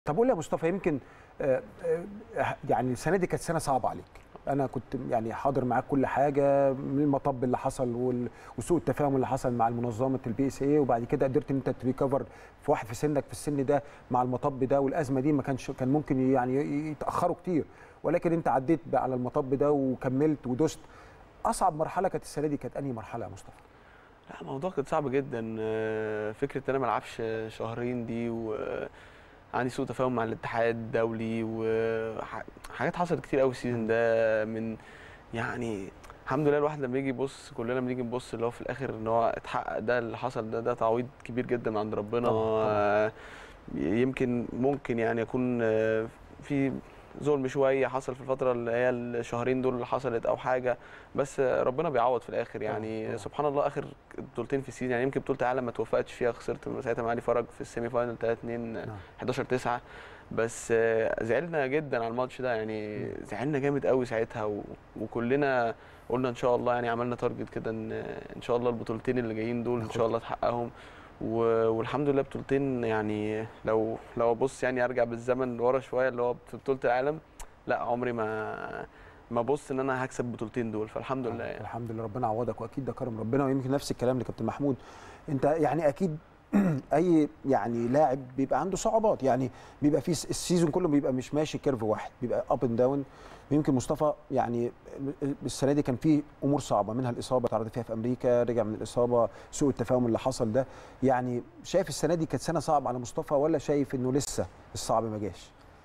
طب قول لي يا مصطفى يمكن آه، آه، يعني السنه دي كانت سنه صعبه عليك انا كنت يعني حاضر معاك كل حاجه من المطب اللي حصل وال- وسوء التفاهم اللي حصل مع المنظمه البي اس اي وبعد كده قدرت ان انت تريكفر في واحد في سنك في السن ده مع المطب ده والازمه دي ما كانش كان ممكن يعني يتاخروا كتير ولكن انت عديت بقى على المطب ده وكملت ودست اصعب مرحله كانت السنه دي كانت انهي مرحله يا مصطفى لا الموضوع كان صعب جدا آه، فكره ان انا ما العبش شهرين دي وعندي سوء تفاهم مع الاتحاد الدولي وحاجات حصلت كتير قوي السيزون ده من يعني الحمد لله الواحد لما يجي يبص كلنا بنيجي نبص اللي هو في الاخر ان هو اتحقق ده اللي حصل ده ده تعويض كبير جدا عند ربنا طبعاً، طبعاً. آه، يمكن ممكن يعني يكون آه، في ظلم شويه حصل في الفتره اللي هي الشهرين دول اللي حصلت او حاجه بس ربنا بيعوض في الاخر يعني طبعاً. سبحان الله اخر بطولتين في السيزون يعني يمكن بطوله العالم ما توفقتش فيها خسرت ساعتها مع علي فرج في السيمي فاينل 3 2 نعم. 11 9 بس آه، زعلنا جدا على الماتش ده يعني زعلنا جامد قوي ساعتها و... وكلنا قلنا ان شاء الله يعني عملنا تارجت كده ان ان شاء الله البطولتين اللي جايين دول ان شاء الله تحققهم و... والحمد لله بطولتين يعني لو لو ابص يعني ارجع بالزمن لورا شويه اللي هو في بطوله العالم لا عمري ما ما ابص ان انا هكسب البطولتين دول فالحمد لله يعني الحمد لله ربنا عوضك واكيد ده كرم ربنا ويمكن نفس الكلام لكابتن محمود انت يعني اكيد اي يعني لاعب بيبقى عنده صعوبات يعني بيبقى في السيزون كله بيبقى مش ماشي كيرف واحد بيبقى اب اند داون ويمكن مصطفى يعني السنه دي كان في امور صعبه منها الاصابه تعرض فيها في امريكا رجع من الاصابه سوء التفاهم اللي حصل ده يعني شايف السنه دي كانت سنه صعبه على مصطفى ولا شايف انه لسه الصعب ما جاش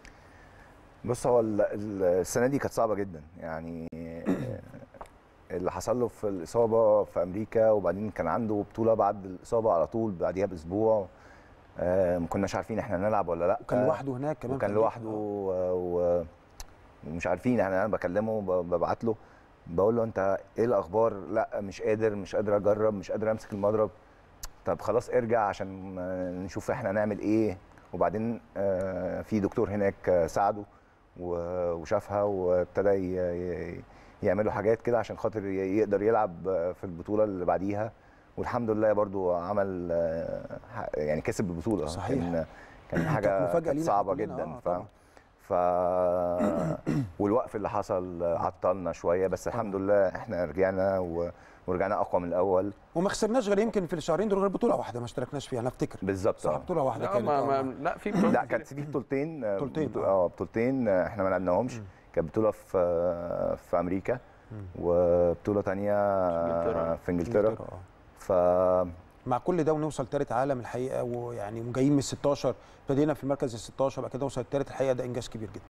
بص هو ال- ال- السنه دي كانت صعبه جدا يعني اللي حصل له في الاصابه في امريكا وبعدين كان عنده بطوله بعد الاصابه على طول بعديها باسبوع آه، ما كناش عارفين احنا هنلعب ولا لا وكان لوحده هناك كمان وكان في أمريكا. لوحده و- و- ومش عارفين يعني انا بكلمه ب- ببعت له بقول له انت ايه الاخبار لا مش قادر مش قادر اجرب مش قادر امسك المضرب طب خلاص ارجع عشان آه، نشوف احنا نعمل ايه وبعدين آه، في دكتور هناك آه، ساعده و- وشافها وابتدى ي- ي- يعملوا حاجات كده عشان خاطر ي- يقدر يلعب آه، في البطوله اللي بعديها والحمد لله برضو عمل آه، ح- يعني كسب البطوله صحيح. كان كان كانت حاجه مفاجأة كانت لينا صعبه إحنا كلنا، جدا آه، ف طبعاً. ف والوقف اللي حصل عطلنا شويه بس الحمد لله احنا رجعنا و... ورجعنا اقوى من الاول وما خسرناش غير يمكن في الشهرين دول غير بطوله واحده ما اشتركناش فيها انا افتكر بالظبط صح آه. بطوله واحده لا, كانت ما آه. ما لا في بطولات لا كتير. كانت في بطولتين آه، بطولتين، بطو- آه. اه بطولتين آه، احنا ما لعبناهمش كانت بطوله في آه، في امريكا وبطوله تانية إنجلترا. آه، في انجلترا إنجلترا، آه. ف مع كل ده ونوصل ثالث عالم الحقيقه ويعني جايين من ال 16 ابتدينا في المركز ال 16 بعد كده نوصل الثالث الحقيقه ده انجاز كبير جدا